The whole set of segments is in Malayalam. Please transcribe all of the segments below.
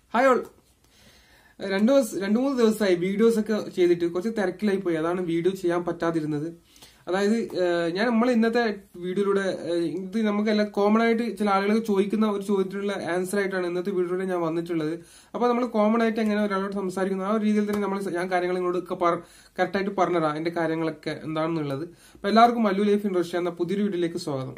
ഹായ് ഓൾ രണ്ടു ദിവസം രണ്ടു മൂന്ന് ദിവസമായി വീഡിയോസ് ഒക്കെ ചെയ്തിട്ട് കുറച്ച് തിരക്കിലായി പോയി അതാണ് വീഡിയോ ചെയ്യാൻ പറ്റാതിരുന്നത് അതായത് ഏഹ്, ഞാൻ നമ്മൾ ഇന്നത്തെ വീഡിയോയിലൂടെ ഏഹ്, ഇത് നമുക്കെല്ലാം കോമൺ ആയിട്ട് ചില ആളുകൾ ചോദിക്കുന്ന ഒരു ചോദ്യത്തിനുള്ള ആൻസർ ആയിട്ടാണ് ഇന്നത്തെ വീഡിയോയിലൂടെ ഞാൻ വന്നിട്ടുള്ളത് അപ്പൊ നമ്മൾ കോമൺ ആയിട്ട് എങ്ങനെ ഒരാളോട് സംസാരിക്കുന്നു ആ ഒരു രീതിയിൽ തന്നെ നമ്മൾ ഞാൻ കാര്യങ്ങൾ ഇങ്ങോട്ട് ഒക്കെ കറക്റ്റ് ആയിട്ട് പറഞ്ഞുതരാം എന്റെ കാര്യങ്ങളൊക്കെ എന്താണെന്നുള്ളത് അപ്പൊ എല്ലാവർക്കും മല്ലു ലൈഫ് ഇൻ റഷ്യ എന്ന പുതിയൊരു വീഡിയോയിലേക്ക് സ്വാഗതം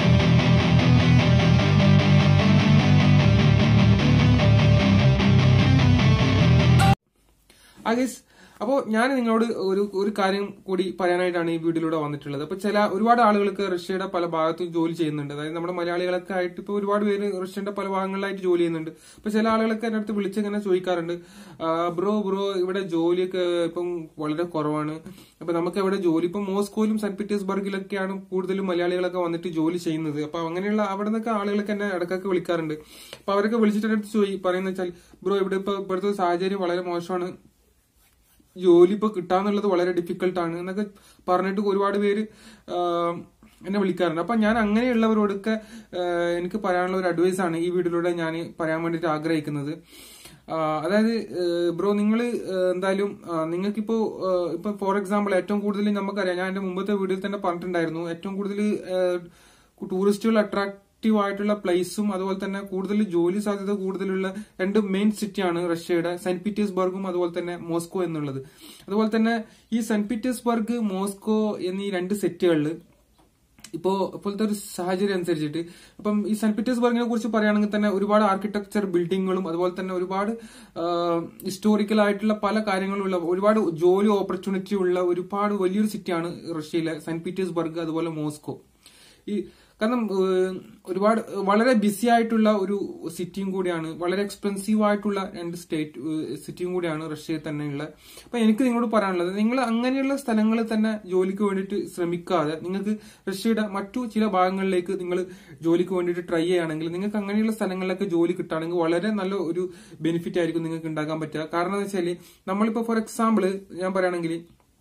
ആഗീസ് അപ്പോൾ ഞാൻ നിങ്ങളോട് ഒരു ഒരു കാര്യം കൂടി പറയാനായിട്ടാണ് ഈ വീഡിയോയിലൂടെ വന്നിട്ടുള്ളത് അപ്പൊ ചില ഒരുപാട് ആളുകൾക്ക് റഷ്യയുടെ പല ഭാഗത്തും ജോലി ചെയ്യുന്നുണ്ട് അതായത് നമ്മുടെ മലയാളികളൊക്കെ ആയിട്ട് ഇപ്പൊ ഒരുപാട് പേര് റഷ്യന്റെ പല ഭാഗങ്ങളിലായിട്ട് ജോലി ചെയ്യുന്നുണ്ട് അപ്പൊ ചില ആളുകളൊക്കെ എന്റെ അടുത്ത് വിളിച്ചിങ്ങനെ ചോദിക്കാറുണ്ട് ബ്രോ ബ്രോ ഇവിടെ ജോലിയൊക്കെ ഇപ്പം വളരെ കുറവാണ് അപ്പൊ നമുക്ക് ഇവിടെ ജോലി ഇപ്പം മോസ്കോയിലും സെന്റ് പീറ്റേഴ്സ്ബർഗിലൊക്കെയാണ് കൂടുതലും മലയാളികളൊക്കെ വന്നിട്ട് ജോലി ചെയ്യുന്നത് അപ്പൊ അങ്ങനെയുള്ള അവിടെ നിന്നൊക്കെ ആളുകളൊക്കെ എന്നെ ഇടക്കൊക്കെ വിളിക്കാറുണ്ട് അപ്പൊ അവരൊക്കെ വിളിച്ചിട്ട് എൻ്റെ അടുത്ത് ചോദി പറയുന്ന വെച്ചാൽ ബ്രോ ഇവിടെ ഇപ്പൊ ഇവിടുത്തെ സാഹചര്യം വളരെ മോശമാണ് ജോലി ഇപ്പൊ കിട്ടാന്നുള്ളത് വളരെ ഡിഫിക്കൽട്ടാണ് എന്നൊക്കെ പറഞ്ഞിട്ട് ഒരുപാട് പേര് ആഹ്, എന്നെ വിളിക്കാറുണ്ട് അപ്പൊ ഞാൻ അങ്ങനെയുള്ളവരോടൊക്കെ ആഹ്, എനിക്ക് പറയാനുള്ള ഒരു അഡ്വൈസ് ആണ് ഈ വീഡിയോയിലൂടെ ഞാൻ പറയാൻ വേണ്ടിയിട്ട് ആഗ്രഹിക്കുന്നത് ആഹ്, അതായത് ബ്രോ നിങ്ങൾ എന്തായാലും ആഹ്, നിങ്ങൾക്കിപ്പോ ആഹ്, ഇപ്പൊ ഫോർ എക്സാമ്പിൾ ഏറ്റവും കൂടുതൽ നമുക്കറിയാം ഞാൻ എന്റെ മുമ്പത്തെ വീഡിയോയിൽ തന്നെ പറഞ്ഞിട്ടുണ്ടായിരുന്നു ഏറ്റവും കൂടുതൽ ടൂറിസ്റ്റുകൾ അട്രാക്റ്റീവ് ആയിട്ടുള്ള പ്ലേസും അതുപോലെ തന്നെ കൂടുതൽ ജോലി സാധ്യത കൂടുതലുള്ള രണ്ട് മെയിൻ സിറ്റിയാണ് റഷ്യയുടെ സെന്റ് പീറ്റേഴ്സ്ബർഗും അതുപോലെ തന്നെ മോസ്കോ എന്നുള്ളത് അതുപോലെ തന്നെ ഈ സെന്റ് പീറ്റേഴ്സ്ബർഗ് മോസ്കോ എന്നീ രണ്ട് സെറ്റുകളിൽ ഇപ്പോ ഇപ്പോഴത്തെ ഒരു സാഹചര്യം അനുസരിച്ചിട്ട് അപ്പം ഈ സെന്റ് പീറ്റേഴ്സ്ബർഗിനെ കുറിച്ച് പറയുകയാണെങ്കിൽ തന്നെ ഒരുപാട് ആർക്കിടെക്ചർ ബിൽഡിങ്ങുകളും അതുപോലെ തന്നെ ഒരുപാട് ഹിസ്റ്റോറിക്കൽ ആയിട്ടുള്ള പല കാര്യങ്ങളും ഉള്ള ഒരുപാട് ജോലി ഓപ്പർച്യൂണിറ്റി ഉള്ള ഒരുപാട് വലിയൊരു സിറ്റിയാണ് റഷ്യയിലെ സെന്റ് പീറ്റേഴ്സ്ബർഗ് അതുപോലെ മോസ്കോ ഈ കാരണം ഏഹ്, ഒരുപാട് വളരെ ബിസി ആയിട്ടുള്ള ഒരു സിറ്റിയും കൂടിയാണ് വളരെ എക്സ്പെൻസീവ് ആയിട്ടുള്ള രണ്ട് സ്റ്റേറ്റ് സിറ്റിയും കൂടിയാണ് റഷ്യയിൽ തന്നെയുള്ള അപ്പൊ എനിക്ക് നിങ്ങളോട് പറയാനുള്ളത് നിങ്ങൾ അങ്ങനെയുള്ള സ്ഥലങ്ങളിൽ തന്നെ ജോലിക്ക് വേണ്ടിയിട്ട് ശ്രമിക്കാതെ നിങ്ങൾക്ക് റഷ്യയുടെ മറ്റു ചില ഭാഗങ്ങളിലേക്ക് നിങ്ങൾ ജോലിക്ക് വേണ്ടിയിട്ട് ട്രൈ ചെയ്യുകയാണെങ്കിൽ നിങ്ങൾക്ക് അങ്ങനെയുള്ള സ്ഥലങ്ങളിലൊക്കെ ജോലി കിട്ടുകയാണെങ്കിൽ വളരെ നല്ല ഒരു ബെനിഫിറ്റ് ആയിരിക്കും നിങ്ങൾക്ക് ഉണ്ടാക്കാൻ പറ്റുക കാരണം എന്ന് വെച്ചാൽ നമ്മളിപ്പോ ഫോർ എക്സാമ്പിൾ ഞാൻ പറയുകയാണെങ്കിൽ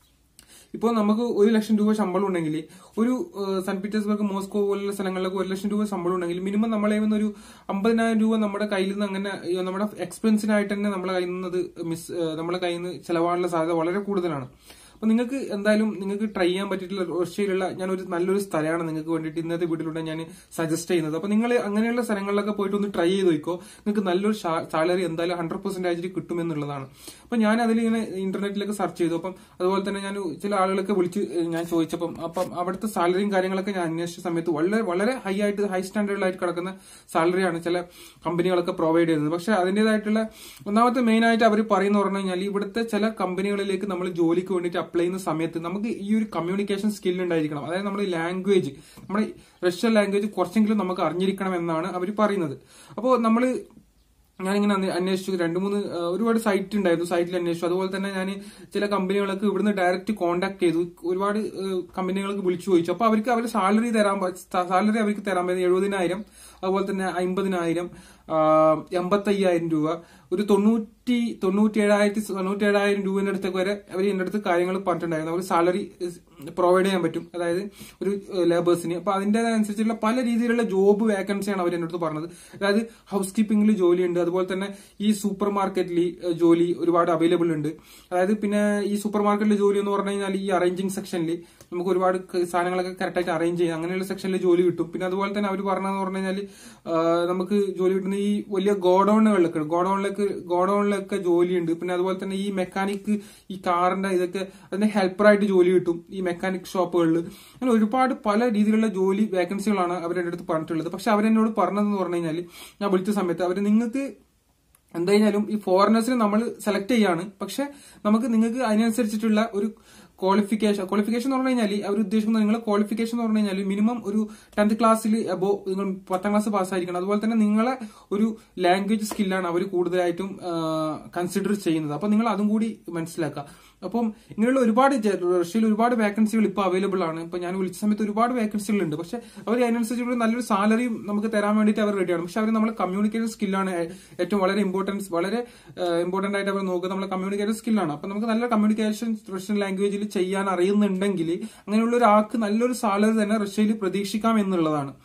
ഇപ്പോൾ നമുക്ക് ഒരു ലക്ഷം രൂപ ശമ്പളം ഉണ്ടെങ്കിൽ ഒരു ഏഹ്, സെന്റ് പീറ്റേഴ്സ്ബർഗ് മോസ്കോ പോലുള്ള സ്ഥലങ്ങളിലൊക്കെ ഒരു ലക്ഷം രൂപ ശമ്പളം ഉണ്ടെങ്കിൽ മിനിമം നമ്മളെ നിന്ന് ഒരു അമ്പതിനായിരം രൂപ നമ്മുടെ കയ്യിൽ നിന്ന് അങ്ങനെ ഈ നമ്മുടെ എക്സ്പെൻസിനായിട്ട് തന്നെ നമ്മളെ കയ്യിൽ നിന്ന് അത് മിസ് ഏഹ്, നമ്മുടെ കയ്യിൽ നിന്ന് ചെലവാനുള്ള സാധ്യത വളരെ കൂടുതലാണ് അപ്പൊ നിങ്ങൾക്ക് എന്തായാലും നിങ്ങൾക്ക് ട്രൈ ചെയ്യാൻ പറ്റിയിട്ടുള്ള റഷ്യയിലുള്ള ഞാൻ ഒരു നല്ലൊരു സ്ഥലമാണ് നിങ്ങൾക്ക് വേണ്ടിയിട്ട് ഇന്നത്തെ വീട്ടിലൂടെ ഞാൻ സജസ്റ്റ് ചെയ്യുന്നത് അപ്പൊ നിങ്ങൾ അങ്ങനെയുള്ള സ്ഥലങ്ങളിലൊക്കെ പോയിട്ട് ഒന്ന് ട്രൈ ചെയ്ത് നോക്കോ നിങ്ങൾക്ക് നല്ലൊരു സാലറി എന്തായാലും ഹൺഡ്രഡ് പെർസെന്റേജ് കിട്ടുമെന്നുള്ളതാണ് അപ്പൊ ഞാൻ അതിൽ ഇങ്ങനെ ഇന്റർനെറ്റിലൊക്കെ സെർച്ച് ചെയ്തു അപ്പം അതുപോലെ തന്നെ ഞാൻ ചില ആളുകളൊക്കെ വിളിച്ച് ഞാൻ ചോദിച്ചപ്പം അപ്പം അവിടുത്തെ സാലറിയും കാര്യങ്ങളൊക്കെ ഞാൻ അന്വേഷിച്ച സമയത്ത് വളരെ വളരെ ഹൈ ആയിട്ട് ഹൈ സ്റ്റാൻഡേർഡിലായിട്ട് കിടക്കുന്ന സാലറിയാണ് ചില കമ്പനികളൊക്കെ പ്രൊവൈഡ് ചെയ്യുന്നത് പക്ഷെ അതിൻ്റെതായിട്ടുള്ള ഒന്നാമത്തെ മെയിൻ ആയിട്ട് അവർ പറയുന്ന പറഞ്ഞു കഴിഞ്ഞാൽ ഇവിടുത്തെ ചില കമ്പനികളിലേക്ക് നമ്മൾ ജോലിക്ക് വേണ്ടിയിട്ട് അപ്ലൈ ചെയ്യുന്ന സമയത്ത് നമുക്ക് ഈ ഒരു കമ്മ്യൂണിക്കേഷൻ സ്കിൽ ഉണ്ടായിരിക്കണം അതായത് നമ്മുടെ ലാംഗ്വേജ് നമ്മുടെ റഷ്യൻ ലാംഗ്വേജ് കുറച്ചെങ്കിലും നമുക്ക് അറിഞ്ഞിരിക്കണം എന്നാണ് അവർ പറയുന്നത് അപ്പോൾ നമ്മൾ ഞാനിങ്ങനെ അന്വേ- അന്വേഷിച്ചു രണ്ട് മൂന്ന് ആ, ഒരുപാട് സൈറ്റ് ഉണ്ടായിരുന്നു സൈറ്റിൽ അന്വേഷിച്ചു അതുപോലെ തന്നെ ഞാൻ ചില കമ്പനികളൊക്കെ ഇവിടുന്ന് ഡയറക്റ്റ് കോൺടാക്ട് ചെയ്തു ഒരുപാട് കമ്പനികൾക്ക് വിളിച്ചു ചോദിച്ചു അപ്പൊ അവർക്ക് അവർ സാലറി തരാൻ സാലറി അവർക്ക് തരാൻ പറ്റുന്നത് എഴുപതിനായിരം അതുപോലെ തന്നെ അമ്പതിനായിരം എൺപത്തയ്യായിരം രൂപ ഒരു തൊണ്ണൂറ്റി തൊണ്ണൂറ്റി ഏഴായിരത്തി തൊണ്ണൂറ്റി ഏഴായിരം രൂപയുടെ അടുത്തൊക്കെ വരെ അവർ എൻ്റെ അടുത്ത് കാര്യങ്ങൾ പറഞ്ഞിട്ടുണ്ടായിരുന്നു അവർ സാലറി പ്രൊവൈഡ് ചെയ്യാൻ പറ്റും അതായത് ഒരു ലേബേഴ്സിന് അപ്പൊ അതിൻ്റെതനുസരിച്ചുള്ള പല രീതിയിലുള്ള ജോബ് വേക്കൻസിയാണ് അവർ എൻ്റെ അടുത്ത് പറഞ്ഞത് അതായത് ഹൗസ് കീപ്പിംഗിൽ ജോലിയുണ്ട് അതുപോലെ തന്നെ ഈ സൂപ്പർ മാർക്കറ്റിൽ ജോലി ഒരുപാട് അവൈലബിൾ ഉണ്ട് അതായത് പിന്നെ ഈ സൂപ്പർ മാർക്കറ്റിൽ ജോലി എന്ന് പറഞ്ഞു കഴിഞ്ഞാൽ ഈ അറേഞ്ചിങ് സെക്ഷനിൽ നമുക്ക് ഒരുപാട് ക- സാധനങ്ങളൊക്കെ കറക്റ്റായിട്ട് അറേഞ്ച് ചെയ്യാം അങ്ങനെയുള്ള സെക്ഷനിൽ ജോലി കിട്ടും പിന്നെ അതുപോലെ തന്നെ അവർ പറഞ്ഞതെന്ന് പറഞ്ഞു കഴിഞ്ഞാൽ നമുക്ക് ജോലി കിട്ടുന്ന ഈ വലിയ ഗോഡൌണുകളിലൊക്കെ ഗോഡൌണിലേക്ക് ഗോഡൌണിലൊക്കെ ജോലിയുണ്ട് പിന്നെ അതുപോലെ തന്നെ ഈ മെക്കാനിക് ഈ കാറിന്റെ ഇതൊക്കെ അതിന്റെ ഹെൽപ്പറായിട്ട് ജോലി കിട്ടും ഈ മെക്കാനിക് ഷോപ്പുകളിൽ അങ്ങനെ ഒരുപാട് പല രീതിയിലുള്ള ജോലി വേക്കൻസികളാണ് അവരുടെ അടുത്ത് പറഞ്ഞിട്ടുള്ളത് പക്ഷെ അവരെന്നോട് പറഞ്ഞതെന്ന് പറഞ്ഞു കഴിഞ്ഞാൽ ഞാൻ വിളിച്ച സമയത്ത് അവർ നിങ്ങൾക്ക് എന്തായാലും ഈ ഫോറിനേഴ്സിനെ നമ്മൾ സെലക്ട് ചെയ്യാണ് പക്ഷെ നമുക്ക് നിങ്ങൾക്ക് അതിനനുസരിച്ചിട്ടുള്ള ഒരു ക്വാളിഫിക്കേഷൻ ക്വാളിഫിക്കേഷൻ എന്ന് പറഞ്ഞു കഴിഞ്ഞാൽ അവർ ഉദ്ദേശിക്കുന്നത് നിങ്ങളെ ക്വാളിഫിക്കേഷൻ എന്ന് പറഞ്ഞു കഴിഞ്ഞാൽ മിനിമം ഒരു ടെൻത്ത് ക്ലാസ്സിൽ അബോ നിങ്ങൾ പത്താം ക്ലാസ് പാസ്സായിരിക്കണം അതുപോലെ തന്നെ നിങ്ങളെ ഒരു ലാംഗ്വേജ് സ്കില്ലാണ് അവർ കൂടുതലായിട്ടും കൺസിഡർ ചെയ്യുന്നത് അപ്പൊ നിങ്ങൾ അതും കൂടി മനസ്സിലാക്കുക അപ്പം ഇങ്ങനെയുള്ള ഒരുപാട് ജ- റഷ്യയിൽ ഒരുപാട് വേക്കൻസികൾ ഇപ്പോൾ അവൈലബിൾ ആണ് ഇപ്പൊ ഞാൻ വിളിച്ച സമയത്ത് ഒരുപാട് വേക്കൻസികൾ ഉണ്ട് പക്ഷെ അവർ അതിനനുസരിച്ചുള്ള നല്ലൊരു സാലറിയും നമുക്ക് തരാൻ വേണ്ടിയിട്ട് അവർ റെഡിയാണ് പക്ഷെ അവർ നമ്മളെ കമ്മ്യൂണിക്കേഷൻ സ്കില്ലാണ് ഏറ്റവും വളരെ ഇമ്പോർട്ടൻസ് വളരെ ഇമ്പോർട്ടന്റ് ആയിട്ട് അവർ നോക്കുക നമ്മളെ കമ്മ്യൂണിക്കേഷൻ സ്കില്ലാണ് അപ്പൊ നമുക്ക് നല്ല കമ്മ്യൂണിക്കേഷൻ റഷ്യൻ ലാംഗ്വേജിൽ ചെയ്യാൻ അറിയുന്നുണ്ടെങ്കിൽ അങ്ങനെയുള്ള ഒരാൾക്ക് നല്ലൊരു സാലറി തന്നെ റഷ്യയിൽ പ്രതീക്ഷിക്കാം എന്നുള്ളതാണ്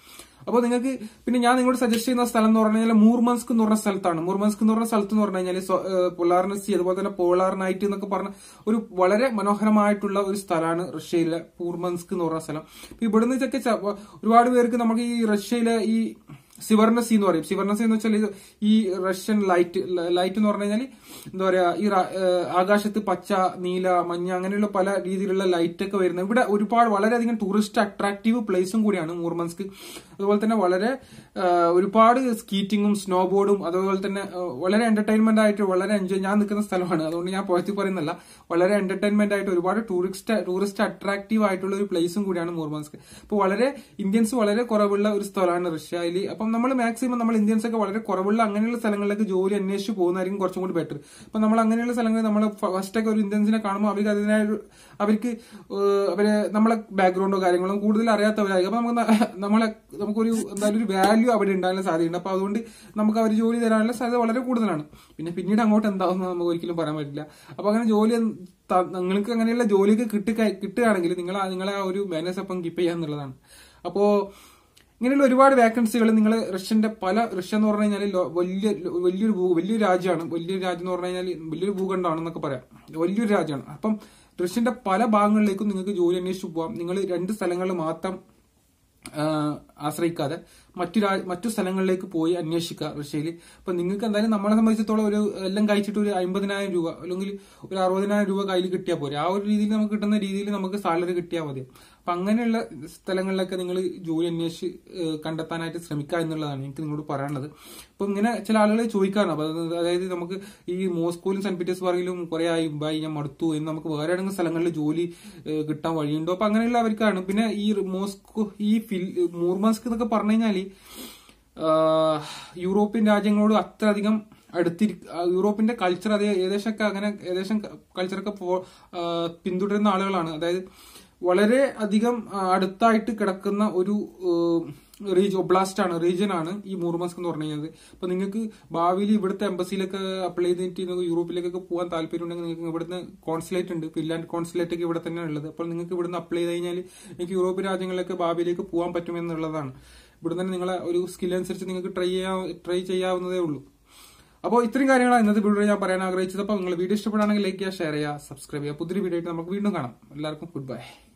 അപ്പോൾ നിങ്ങൾക്ക് പിന്നെ ഞാൻ നിങ്ങളോട് സജസ്റ്റ് ചെയ്യുന്ന സ്ഥലം എന്ന് പറഞ്ഞു കഴിഞ്ഞാൽ മൂർമൻസ്ക് എന്ന് പറഞ്ഞ സ്ഥലത്താണ് മൂർമൻസ്ക് എന്ന് പറഞ്ഞ സ്ഥലത്ത് എന്ന് പറഞ്ഞു കഴിഞ്ഞാൽ പൊളാർന സി അതുപോലെ തന്നെ പോളാർ നൈറ്റ് എന്നൊക്കെ പറഞ്ഞ ഒരു വളരെ മനോഹരമായിട്ടുള്ള ഒരു സ്ഥലമാണ് റഷ്യയിലെ പൂർമൻസ്ക് എന്ന് പറഞ്ഞ സ്ഥലം ഇപ്പൊ ഇവിടുന്ന് വെച്ചൊക്കെ ച- ഒരുപാട് പേർക്ക് നമുക്ക് ഈ റഷ്യയിലെ ഈ സിവർണസി എന്ന് പറയും സിവർണസി എന്ന് വെച്ചാൽ ഇത് ഈ റഷ്യൻ ലൈറ്റ് ലൈറ്റ് എന്ന് പറഞ്ഞു കഴിഞ്ഞാൽ എന്താ പറയാ ഈ റ- ഏഹ് ആകാശത്ത് പച്ച നീല മഞ്ഞ അങ്ങനെയുള്ള പല രീതിയിലുള്ള ലൈറ്റ് ഒക്കെ വരുന്നത് ഇവിടെ ഒരുപാട് വളരെയധികം ടൂറിസ്റ്റ് അട്രാക്റ്റീവ് പ്ലേസും കൂടിയാണ് മൂർമൻസ്ക് അതുപോലെ തന്നെ വളരെ ഏഹ് ഒരുപാട് സ്കീറ്റിങ്ങും സ്നോ ബോർഡും അതുപോലെ തന്നെ ഏഹ് വളരെ എന്റർടൈൻമെന്റ് ആയിട്ട് വളരെ എൻജോയ് ഞാൻ നിൽക്കുന്ന സ്ഥലമാണ് അതുകൊണ്ട് ഞാൻ പുറത്ത് പറയുന്നില്ല വളരെ എന്റർടൈൻമെന്റ് ആയിട്ട് ഒരുപാട് ടൂറിസ്റ്റ് ടൂറിസ്റ്റ് അട്രാക്റ്റീവ് ആയിട്ടുള്ള ഒരു പ്ലേസും കൂടിയാണ് മൂർമൻസ്ക് അപ്പോൾ വളരെ ഇന്ത്യൻസ് വളരെ കുറവുള്ള ഒരു സ്ഥലമാണ് റഷ്യയിൽ അപ്പം നമ്മൾ മാക്സിമം നമ്മൾ ഇന്ത്യൻസ് ഒക്കെ വളരെ കുറവുള്ള അങ്ങനെയുള്ള സ്ഥലങ്ങളിലേക്ക് ജോലി അന്വേഷിച്ച് പോകുന്നതായിരിക്കും കുറച്ചും കൂടി ബെറ്റർ അപ്പൊ നമ്മൾ അങ്ങനെയുള്ള സ്ഥലങ്ങളിൽ നമ്മൾ ഫസ്റ്റ് ഒക്കെ ഒരു ഇന്ത്യൻസിനെ കാണുമ്പോൾ അവർക്ക് അതിനായ ഒരു- അവർക്ക് ഏഹ് അവരെ നമ്മളെ ബാക്ക്ഗ്രൗണ്ടോ കാര്യങ്ങളോ കൂടുതൽ അറിയാത്തവരായിരിക്കും അപ്പൊ നമുക്ക് ന- നമ്മളെ നമുക്കൊരു എന്തായാലും ഒരു വാല്യൂ അവിടെ ഉണ്ടാകാനുള്ള സാധ്യതയുണ്ട് അപ്പൊ അതുകൊണ്ട് നമുക്ക് അവർ ജോലി തരാനുള്ള സാധ്യത വളരെ കൂടുതലാണ് പിന്നെ പിന്നീട് അങ്ങോട്ട് എന്താവുന്ന നമുക്ക് ഒരിക്കലും പറയാൻ പറ്റില്ല അപ്പൊ അങ്ങനെ ജോലി ത- നിങ്ങൾക്ക് അങ്ങനെയുള്ള ജോലിയൊക്കെ കിട്ടി കിട്ടുകയാണെങ്കിൽ നിങ്ങൾ നിങ്ങളെ ആ ഒരു ബാലൻസ് അപ്പം കീപ്പ് ചെയ്യാന്നുള്ളതാണ് അപ്പോ ഇങ്ങനെയുള്ള ഒരുപാട് വേക്കൻസികൾ നിങ്ങൾ റഷ്യന്റെ പല റഷ്യ എന്ന് പറഞ്ഞു കഴിഞ്ഞാൽ ലോ- വലിയ വലിയൊരു ഭൂ വലിയൊരു രാജ്യമാണ് വലിയൊരു രാജ്യം എന്ന് പറഞ്ഞു കഴിഞ്ഞാൽ വലിയൊരു ഭൂഖണ്ഡമാണെന്നൊക്കെ പറയാം വലിയൊരു രാജ്യമാണ് അപ്പം റഷ്യന്റെ പല ഭാഗങ്ങളിലേക്കും നിങ്ങൾക്ക് ജോലി അന്വേഷിച്ച് പോവാം നിങ്ങൾ രണ്ട് സ്ഥലങ്ങളിൽ മാത്രം ആഹ് ആശ്രയിക്കാതെ മറ്റു രാ- മറ്റു സ്ഥലങ്ങളിലേക്ക് പോയി അന്വേഷിക്കുക റഷ്യയിൽ അപ്പൊ നിങ്ങൾക്ക് എന്തായാലും നമ്മളെ സംബന്ധിച്ചിടത്തോളം ഒരു എല്ലാം കഴിച്ചിട്ട് ഒരു അമ്പതിനായിരം രൂപ അല്ലെങ്കിൽ ഒരു അറുപതിനായിരം രൂപ കയ്യിൽ കിട്ടിയാൽ പോരെ ആ ഒരു രീതിയിൽ നമുക്ക് കിട്ടുന്ന രീതിയിൽ നമുക്ക് സാലറി കിട്ടിയാൽ മതി അപ്പൊ അങ്ങനെയുള്ള സ്ഥലങ്ങളിലൊക്കെ നിങ്ങൾ ജോലി അന്വേഷിച്ച് ഏഹ് കണ്ടെത്താനായിട്ട് ശ്രമിക്കുക എന്നുള്ളതാണ് എനിക്ക് നിങ്ങളോട് പറയാനുള്ളത് അപ്പൊ ഇങ്ങനെ ചില ആളുകൾ ചോദിക്കാറുണ്ട് അപ്പൊ അത് അതായത് നമുക്ക് ഈ മോസ്കോയിലും സെന്റ് പീറ്റേഴ്സ്ബർഗിലും കുറെ ആയി ബൈ ഞാൻ മടുത്തു എന്ന് നമുക്ക് വേറെ ഏതെങ്കിലും സ്ഥലങ്ങളിൽ ജോലി ഏഹ് കിട്ടാൻ വഴിയുണ്ടോ അപ്പൊ അങ്ങനെയുള്ള അവർക്കാണ് പിന്നെ ഈ മോസ്കോ ഈ ഫിൽ മൂർമസ്ക് എന്നൊക്കെ പറഞ്ഞു കഴിഞ്ഞാല് ആഹ് യൂറോപ്യൻ രാജ്യങ്ങളോട് അത്രയധികം അടുത്തിരി ആ യൂറോപ്പിന്റെ കൾച്ചർ അതേ ഏകദേശമൊക്കെ അങ്ങനെ ഏകദേശം കൾച്ചറൊക്കെ പോ- ആഹ് പിന്തുടരുന്ന ആളുകളാണ് അതായത് വളരെ അധികം ആ, അടുത്തായിട്ട് കിടക്കുന്ന ഒരു റീജ് ഒബ്ലാസ്റ്റ് ആണ് റീജിയൻ ആണ് ഈ മൂർമസ്ക് എന്ന് പറഞ്ഞു കഴിഞ്ഞാൽ അപ്പൊ നിങ്ങൾക്ക് ഭാവിയിൽ ഇവിടുത്തെ എംബസിയിലൊക്കെ അപ്ലൈ ചെയ്തിട്ട് നിങ്ങൾക്ക് യൂറോപ്പിലേക്കൊക്കെ പോകാൻ താല്പര്യം ഉണ്ടെങ്കിൽ നിങ്ങൾക്ക് ഇവിടുന്ന് കോൺസുലേറ്റ് ഉണ്ട് ഫിൻലാൻഡ് കോൺസുലേറ്റ് ഒക്കെ ഇവിടെ തന്നെയാണ് ഉള്ളത് അപ്പോൾ നിങ്ങൾക്ക് ഇവിടുന്ന് അപ്ലൈ ചെയ്ത് കഴിഞ്ഞാൽ നിങ്ങൾക്ക് യൂറോപ്യൻ രാജ്യങ്ങളിലൊക്കെ ഭാവിയിലേക്ക് പോകാൻ പറ്റുമെന്നുള്ളതാണ് ഇവിടെ തന്നെ നിങ്ങളെ ഒരു സ്കിൽ അനുസരിച്ച് നിങ്ങൾക്ക് ട്രൈ ചെയ്യാ ട്രൈ ചെയ്യാവുന്നതേ ഉള്ളൂ അപ്പോൾ ഇത്രയും കാര്യങ്ങളാണ് ഇന്നത്തെ വീഡിയോ ഞാൻ പറയാൻ ആഗ്രഹിച്ചത് അപ്പോൾ നിങ്ങൾ വീഡിയോ ഇഷ്ടപ്പെടുകയാണെങ്കിൽ ലൈക്ക് ചെയ്യുക ഷെയർ ചെയ്യുക സബ്സ്ക്രൈബ് ചെയ്യുക പുതിയൊരു വീഡിയോ ആയിട്ട് നമുക്ക് വീണ്ടും കാണാം എല്ലാവർക്കും ഗുഡ് ബൈ